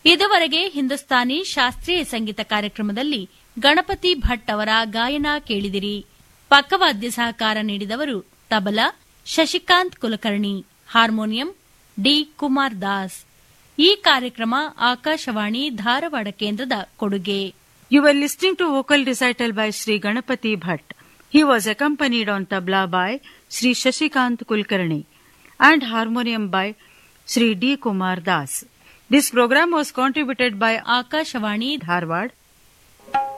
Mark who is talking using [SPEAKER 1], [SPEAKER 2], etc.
[SPEAKER 1] ಇದುವರೆಗೆ ಹಿಂದೂಸ್ತಾನಿ ಶಾಸ್ತ್ರೀಯ ಸಂಗೀತ ಕಾರ್ಯಕ್ರಮದಲ್ಲಿ ಗಣಪತಿ ಭಟ್ ಅವರ ಗಾಯನ ಕೇಳಿದಿರಿ ಪಕ್ಕವಾದ್ಯ ಸಹಕಾರ ನೀಡಿದವರು ತಬಲಾ ಶಶಿಕಾಂತ್ ಕುಲಕರ್ಣಿ ಹಾರ್ಮೋನಿಯಂ ಡಿ ಕುಮಾರ್ ದಾಸ್ ಈ ಕಾರ್ಯಕ್ರಮ ಆಕಾಶವಾಣಿ ಧಾರವಾಡ ಕೇಂದ್ರದ ಕೊಡುಗೆ
[SPEAKER 2] You were listening to vocal recital by Sri Ganapati Bhatt. He was accompanied on tabla by Sri Shashikant Kulkarni and harmonium by Sri D. Kumar Das. This program was contributed by
[SPEAKER 1] Akashvani
[SPEAKER 2] Dharwad